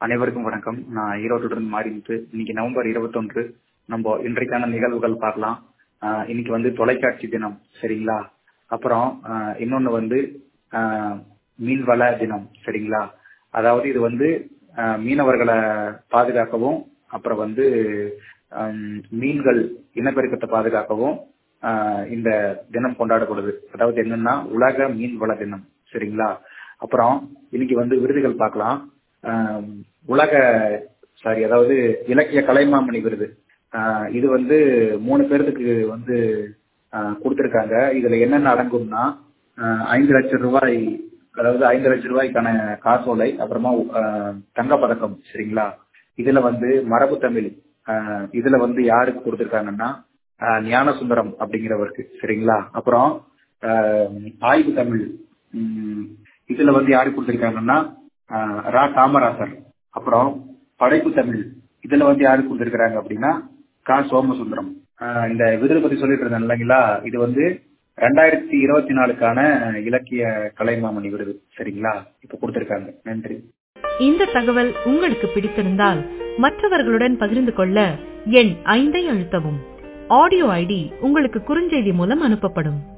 அனைவருக்கும் வணக்கம் நான் ஈரோட்டுடன் மாறிட்டு இன்னைக்கு நவம்பர் இருபத்தொன்று நம்ம இன்றைக்கான நிகழ்வுகள் பார்க்கலாம் ஆஹ் இன்னைக்கு வந்து தொலைக்காட்சி தினம் சரிங்களா அப்புறம் ஆஹ் இன்னொன்னு வந்து ஆஹ் மீன்வள தினம் சரிங்களா அதாவது இது வந்து ஆஹ் மீனவர்களை பாதுகாக்கவும் அப்புறம் வந்து ஹம், மீன்கள் இனப்பெருக்கத்தை பாதுகாக்கவும் ஆஹ் இந்த தினம் கொண்டாடப்படுது அதாவது என்னன்னா உலக மீன்வள தினம் சரிங்களா அப்புறம் இன்னைக்கு வந்து விருதுகள் பார்க்கலாம் ஆஹ் உலக சாரி அதாவது இலக்கிய கலைமாமணி விருது ஆஹ் இது வந்து மூணு பேர்த்துக்கு வந்து ஆஹ் கொடுத்திருக்காங்க இதுல என்னென்ன அடங்கும்னா ஆஹ் ஐந்து லட்சம் ரூபாய் அதாவது ஐந்து லட்சம் ரூபாய்க்கான காசோலை அப்புறமா ஆஹ் தங்கப்பதக்கம் சரிங்களா இதுல வந்து மரபு தமிழ் ஆஹ் இதுல வந்து யாருக்கு கொடுத்திருக்காங்கன்னா ஆஹ் ஞானசுந்தரம் அப்படிங்கிறவருக்கு சரிங்களா அப்புறம் ஆஹ் ஆய்வு தமிழ் உம் இதுல வந்து யாருக்கு கொடுத்திருக்காங்கன்னா ஆஹ் ரா காமராசர் அப்புறம் படைப்பு தமிழ் இதுல வந்து யாருக்கு கொடுத்திருக்காங்க அப்படின்னா கா சோமசுந்தரம் ஆஹ் இந்த விருது பத்தி சொல்லிட்டு இருந்தேன் இல்லைங்களா இது வந்து ரெண்டாயிரத்தி இருபத்தி நாலுக்கான இலக்கிய கலைமாமணி விருது சரிங்களா இப்ப கொடுத்திருக்காங்க நன்றி இந்த தகவல் உங்களுக்கு பிடித்திருந்தால் மற்றவர்களுடன் பகிர்ந்து கொள்ள எண் ஐந்தை அழுத்தவும் ஆடியோ ஐடி உங்களுக்கு குறுஞ்செய்தி மூலம் அனுப்பப்படும்